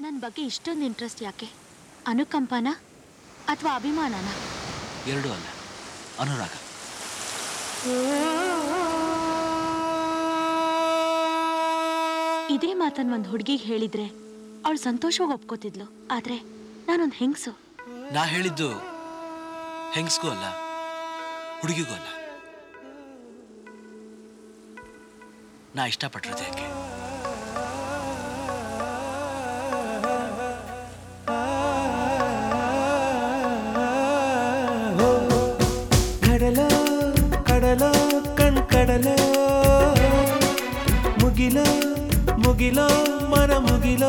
ನನ್ನ ಬಗ್ಗೆ ಇಷ್ಟೊಂದು ಇಂಟ್ರೆಸ್ಟ್ ಯಾಕೆ ಅನುಕಂಪನ ಅಥವಾ ಅಭಿಮಾನನ ಎರಡೂ ಅಲ್ಲ ಅನುರಾಗ ಇದೇ ಮಾತನ್ನ ಒಂದು ಹುಡುಗಿಗೆ ಹೇಳಿದ್ರೆ ಅವಳು ಸಂತೋಷವಾಗಿ ಒಪ್ಕೋತಿದ್ಲು ಆದ್ರೆ ನಾನೊಂದು ಹೆಂಗಸು ನಾ ಹೇಳಿದ್ದು ಹೆಂಗಸ್ಗೂ ಅಲ್ಲ ಹುಡುಗಿಗೂ ಅಲ್ಲ ನಾ ಇಷ್ಟಪಟ್ಟಿರೋದು ಯಾಕೆ ಕಡಲ ಕಡಲ ಕಣ್ ಕಡಲ ಮುಗಿಲ ಮುಗಿಲ ಮನ ಮುಗಿಲ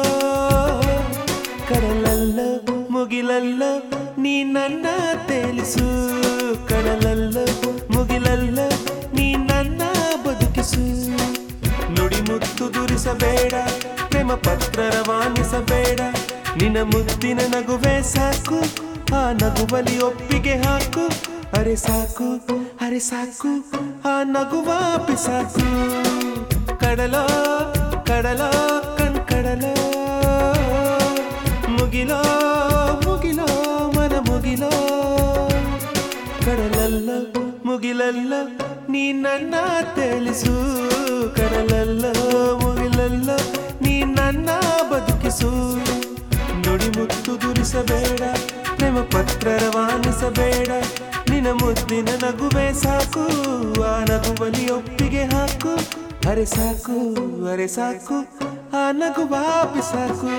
ಕಡಲಲ್ಲ ಮುಗಿಲಲ್ಲ ನೀ ನನ್ನ ತೇಲಿಸು ಕಡಲಲ್ಲ ಮುಗಿಲಲ್ಲ ನೀ ನನ್ನ ಬದುಕಿಸು ನುಡಿ ಮುತ್ತು ದುರಿಸಬೇಡ ಪ್ರೇಮ ಪತ್ರ ರವಾನಿಸಬೇಡ ನಿನ್ನ ಮುದ್ದಿನ ನಗುವೆ ಸಾಕು ಆ ನಗುವಲಿ ಒಪ್ಪಿಗೆ ಹಾಕು ಅರೆ ಸಾಕು ಅರೆ ಸಾಕು ಆ ನಗುವ ಬಿಸಾಕು ಕಡಲ ಕಡಲ ಕಣ್ ಕಡಲ ಮುಗಿಲೋ ಮುಗಿಲೋ ಮನ ಮುಗಿಲೋ ಕಡಲಲ್ಲ ಮುಗಿಲಲ್ಲ ನೀ ನನ್ನ ತಿಳಿಸು ಕಡಲಲ್ಲ ಮುಗಿಲಲ್ಲ ನೀ ನನ್ನ ಬದುಕಿಸು ನುಡಿ ಮುತ್ತು ದುರಿಸಬೇಡ ಪ್ರೇಮ ಪತ್ರ ರವಾನಿಸಬೇಡ ನಿನ್ನ ಮುದ್ದಿನ ನಗುವೆ ಸಾಕು ಆ ನಗುವಲಿ ಒಪ್ಪಿಗೆ ಹಾಕು ಅರೆ ಸಾಕು ಅರೆ ಸಾಕು ಆ ನಗುವ ಬಿಸಾಕು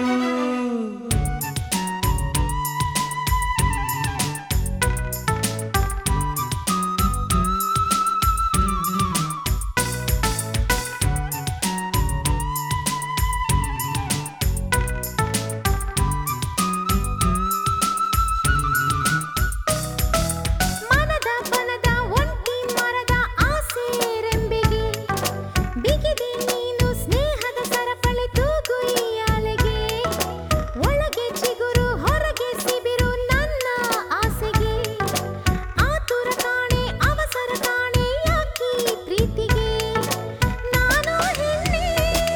ಮನದ ಬನದ ಒಂಟಿ ಮರದ ಆಸೆ ರೆಂಬೆಗೆ ಬಿಗಿದೆ ನೀನು ಸ್ನೇಹದ ಸರಪಳಿ ತೂಗು ಈ ಅಲೆಗೆ ಒಳಗೆ ಚಿಗುರು ಹೊರಗೆ ಸಿಬಿರು ನನ್ನ ಆಸೆಗೆ ಆತುರ ಕಾಣೆ ಅವಸರ ಕಾಣೆ ಯಾಕಿ ಪ್ರೀತಿಗೆ ನಾನು ಹೆಣ್ಣೆ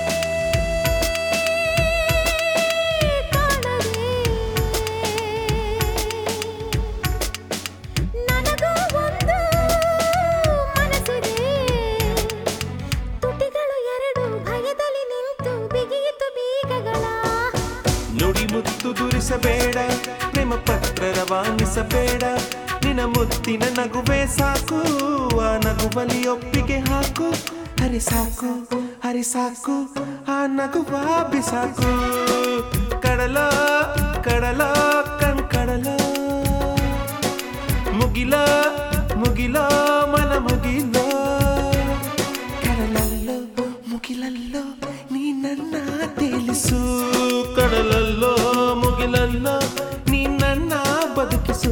ಕಾಣದೆ ನನಗೂ ಒಂದು ಮನಸ್ಸಿದೆ ತುಟಿಗಳು ಎರಡು ಭಯದಲ್ಲಿ ನಿಂತು ಬಿಗಿಯಿತು ಬೀಗಗಳ ನುಡಿ ಮುತ್ತು ದುರಿಸಬೇಡ ಪ್ರೇಮ ಪತ್ರ ರವಾನಿಸಬೇಡ ನಿನ್ನ ಮುತ್ತಿನ ನಗುವೆ ಸಾಕು ಆ ನಗುವಲಿ ಒಪ್ಪಿಗೆ ಹಾಕು ಹರಿ ಸಾಕು ಹರಿ ಸಾಕು ಆ ನಗುವ ಬಿಸಾಕು ಕಡಲ ಕಡಲ ಕಣ್ ಕಡಲ ಮುಗಿಲ ಮುಗಿಲ ಮನ ಮುಗಿಲ ಕಡಲಲ್ಲೋ ಮುಗಿಲಲ್ಲೋ ನೀ ನನ್ನ ತೇಲಿಸು ಕಡಲಲ್ಲೋ ಮುಗಿಲಲ್ಲೋ ನೀ ನನ್ನ ಬದುಕಿಸು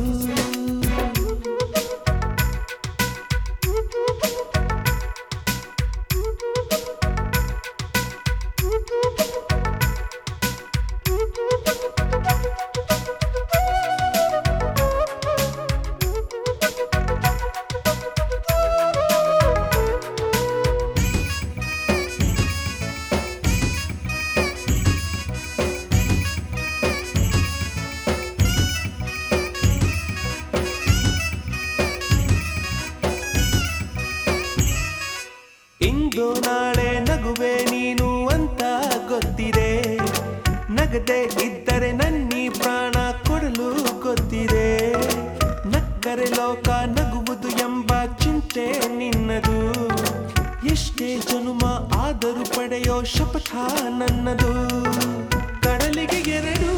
ಇಂದು ನಾಳೆ ನಗುವೆ ನೀನು ಅಂತ ಗೊತ್ತಿದೆ ನಗದೆ ಇದ್ದರೆ ನನ್ನಿ ಪ್ರಾಣ ಕೊಡಲು ಗೊತ್ತಿದೆ ನಕ್ಕರೆ ಲೋಕ ನಗುವುದು ಎಂಬ ಚಿಂತೆ ನಿನ್ನದು ಎಷ್ಟೇ ಜನುಮ ಆದರೂ ಪಡೆಯೋ ಶಪಥ ನನ್ನದು ಕಡಲಿಗೆ ಎರಡು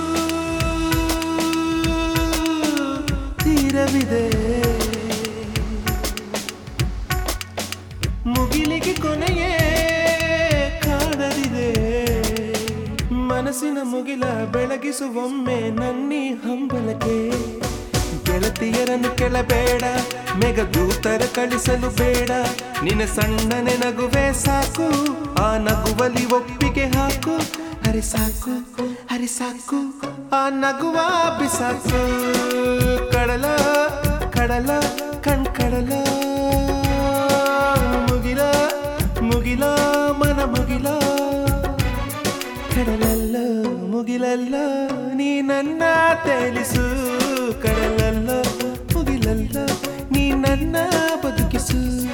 ತೀರವಿದೆ ಮುಗಿಲಿಗೆ ಕೊನೆಯೇ ಕಾಣದಿದೆ ಮನಸ್ಸಿನ ಮುಗಿಲ ಬೆಳಗಿಸುವೊಮ್ಮೆ ನನ್ನಿ ಹಂಬಲಕ್ಕೆ ಗೆಳತಿಯರನ್ನು ಕೆಳಬೇಡ ಮೆಗದೂತರ ಕಳಿಸಲು ಬೇಡ ನಿನ್ನ ಸಣ್ಣನೆ ನಗುವೆ ಸಾಕು ಆ ನಗುವಲಿ ಒಪ್ಪಿಗೆ ಹಾಕು ಹರಿ ಸಾಕು ಹರಿ ಸಾಕು ಆ ನಗುವ ಬಿಸಾಕು ಕಡಲ ಕಡಲ ಕಣ್ ಕಡಲ ಮುಗಿಲ ಮುಗಿಲ ಮನ ಮುಗಿಲ ಕಡಲಲ್ಲೋ ಮುಗಿಲಲ್ಲೋ ನೀ ನನ್ನ ತೇಲಿಸು ಕಡಲಲ್ಲೋ ಮುಗಿಲಲ್ಲೋ ನೀ ನನ್ನ ಬದುಕಿಸು